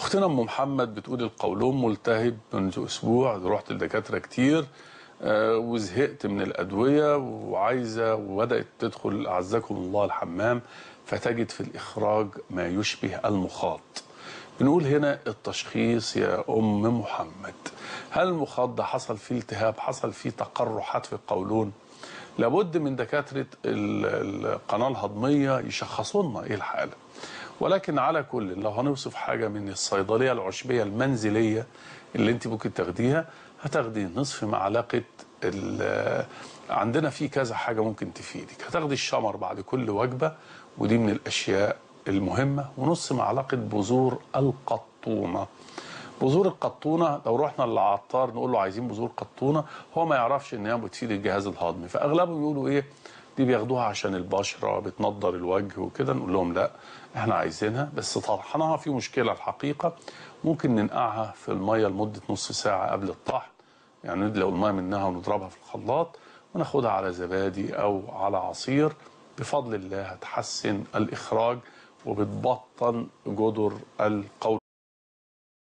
اختنا ام محمد بتقول القولون ملتهب منذ اسبوع رحت لدكاتره كتير آه، وزهقت من الادويه وعايزه وبدات تدخل اعزكم الله الحمام فتجد في الاخراج ما يشبه المخاط بنقول هنا التشخيص يا ام محمد هل المخاط ده حصل فيه التهاب حصل فيه تقرحات في القولون لابد من دكاتره ال- القناه الهضميه يشخصوا لنا ايه الحاله ولكن على كل لو هنوصف حاجه من الصيدليه العشبيه المنزليه اللي انت ممكن تاخديها هتاخدي نصف معلقه ال- عندنا في كذا حاجه ممكن تفيدك هتاخدي الشمر بعد كل وجبه ودي من الاشياء المهمه ونص معلقه بذور القطونه بذور القطونه لو رحنا للعطار نقول له عايزين بذور قطونه هو ما يعرفش ان هي بتفيد الجهاز الهضمي فاغلبهم يقولوا ايه دي بياخدوها عشان البشره بتنضر الوجه وكده نقول لهم لا احنا عايزينها بس طرحناها في مشكله الحقيقه ممكن ننقعها في الميه لمده نص ساعه قبل الطحن يعني ندلق الميه منها ونضربها في الخلاط وناخدها على زبادي او على عصير بفضل الله هتحسن الاخراج وبتبطن جدر القول